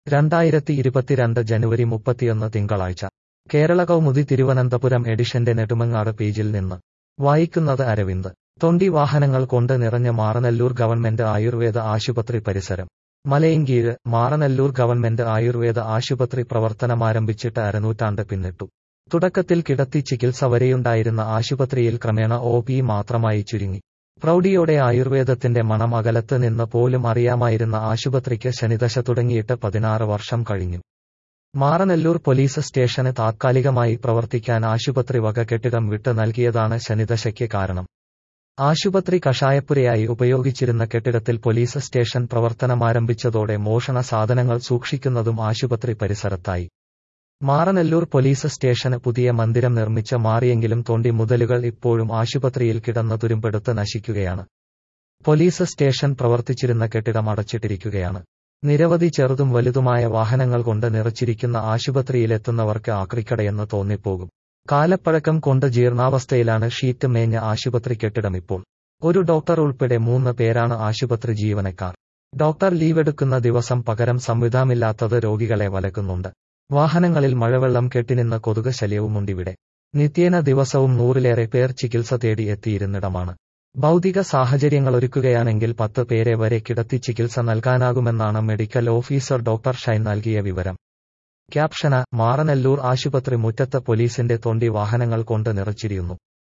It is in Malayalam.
രണ്ടായിരത്തി ഇരുപത്തിരണ്ട് ജനുവരി മുപ്പത്തിയൊന്ന് തിങ്കളാഴ്ച കേരള കൗമുദി തിരുവനന്തപുരം എഡിഷന്റെ നെടുമങ്ങാട് പേജിൽ നിന്ന് വായിക്കുന്നത് അരവിന്ദ് തൊണ്ടി വാഹനങ്ങൾ കൊണ്ട് നിറഞ്ഞ മാറനല്ലൂർ ഗവൺമെന്റ് ആയുർവേദ ആശുപത്രി പരിസരം മലയങ്കീഴ് മാറനല്ലൂർ ഗവൺമെന്റ് ആയുർവേദ ആശുപത്രി പ്രവർത്തനമാരംഭിച്ചിട്ട് അരനൂറ്റാണ്ട് പിന്നിട്ടു തുടക്കത്തിൽ കിടത്തി ചികിത്സ വരെയുണ്ടായിരുന്ന ആശുപത്രിയിൽ ക്രമേണ ഒ പി മാത്രമായി ചുരുങ്ങി പ്രൗഢിയോടെ ആയുർവേദത്തിന്റെ മണം അകലത്ത് നിന്ന് പോലും അറിയാമായിരുന്ന ആശുപത്രിക്ക് ശനിദശ തുടങ്ങിയിട്ട് പതിനാറ് വർഷം കഴിഞ്ഞു മാറനല്ലൂർ പോലീസ് സ്റ്റേഷന് താത്കാലികമായി പ്രവർത്തിക്കാൻ ആശുപത്രി വക കെട്ടിടം വിട്ട് നൽകിയതാണ് ശനിദശയ്ക്ക് കാരണം ആശുപത്രി കഷായപ്പുരയായി ഉപയോഗിച്ചിരുന്ന കെട്ടിടത്തിൽ പോലീസ് സ്റ്റേഷൻ പ്രവർത്തനമാരംഭിച്ചതോടെ മോഷണ സാധനങ്ങൾ സൂക്ഷിക്കുന്നതും ആശുപത്രി പരിസരത്തായി മാറനല്ലൂർ പോലീസ് സ്റ്റേഷന് പുതിയ മന്ദിരം നിർമ്മിച്ച മാറിയെങ്കിലും തൊണ്ടി മുതലുകൾ ഇപ്പോഴും ആശുപത്രിയിൽ കിടന്ന് തുരുമ്പെടുത്ത് നശിക്കുകയാണ് പോലീസ് സ്റ്റേഷൻ പ്രവർത്തിച്ചിരുന്ന കെട്ടിടം അടച്ചിട്ടിരിക്കുകയാണ് നിരവധി ചെറുതും വലുതുമായ വാഹനങ്ങൾ കൊണ്ട് നിറച്ചിരിക്കുന്ന ആശുപത്രിയിലെത്തുന്നവർക്ക് ആക്രിക്കടയെന്ന് തോന്നിപ്പോകും കാലപ്പഴക്കം കൊണ്ട് ജീർണാവസ്ഥയിലാണ് ഷീറ്റ് മേഞ്ഞ ആശുപത്രി കെട്ടിടം ഇപ്പോൾ ഒരു ഡോക്ടർ ഉൾപ്പെടെ മൂന്ന് പേരാണ് ആശുപത്രി ജീവനക്കാർ ഡോക്ടർ ലീവെടുക്കുന്ന ദിവസം പകരം സംവിധാനമില്ലാത്തത് രോഗികളെ വലക്കുന്നുണ്ട് വാഹനങ്ങളിൽ മഴവെള്ളം കെട്ടിനിന്ന കൊതുക് ശല്യവുമുണ്ടിവിടെ നിത്യേന ദിവസവും നൂറിലേറെ പേർ ചികിത്സ തേടി എത്തിയിരുന്നിടമാണ് ഭൗതിക സാഹചര്യങ്ങളൊരുക്കുകയാണെങ്കിൽ പത്ത് പേരെ വരെ കിടത്തി ചികിത്സ നൽകാനാകുമെന്നാണ് മെഡിക്കൽ ഓഫീസർ ഡോക്ടർ ഷൈൻ നൽകിയ വിവരം ക്യാപ്ഷന മാറനല്ലൂർ ആശുപത്രി മുറ്റത്ത് പോലീസിന്റെ തൊണ്ടി വാഹനങ്ങൾ കൊണ്ട് നിറച്ചിരിക്കുന്നു